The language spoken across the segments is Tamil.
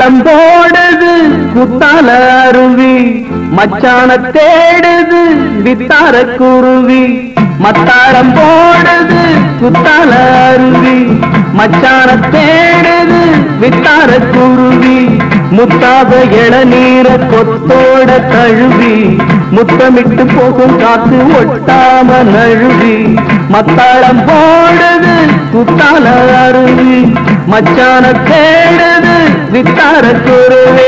மத்தாளம் போடுது குத்தால அருவி மச்சான தேடுது வித்தார குருவி மத்தாளம் போடுது குத்தால அருவி மச்சான தேடுது வித்தார குருவி முத்தாத இளநீர கொத்தோட தழுவி முத்தமிட்டு போகும் காத்து ஒட்டாம நழுவி மத்தாளம் போடுது குத்தால அருவி மச்சான தேடுது வித்தார குருவே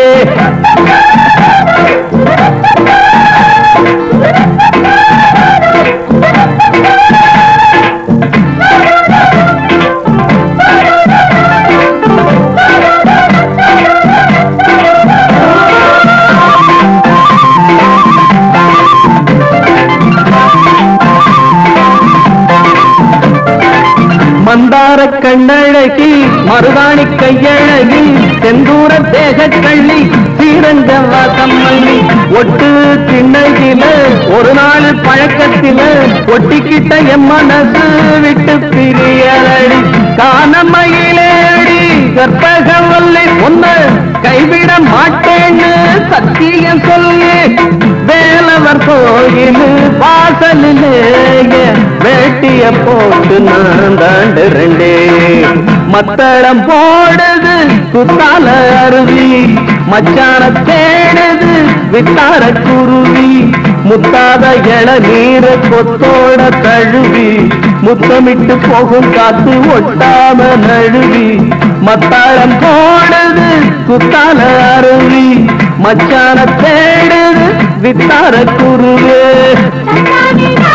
மந்தார கண்ணழகி மருதாணி கையழகி செந்தூர தேச கள்ளி ஸ்ரீரங்க வாசம்மல்லி ஒட்டு திண்ணகில ஒரு நாள் பழக்கத்தில ஒட்டிக்கிட்ட என் மனசு விட்டு பிரியலடி காணமயிலேடி கற்பகவல்லி ஒன்னு கைவிட மாட்டேன்னு சத்தியம் சொல்லி வேலவர் கோயில் வாசலிலேயே வேட்டிய போட்டு நான் தாண்டு ரெண்டே மத்தளம் போடுது குத்தால அருவி மச்சான தேடுது வித்தார குருவி முத்தாத இள நீர கொத்தோட தழுவி முத்தமிட்டு போகும் காத்து ஒட்டாம நழுவி மத்தாளம் போடுது குத்தால அருவி மச்சான தேடுது வித்தார குருவே நானே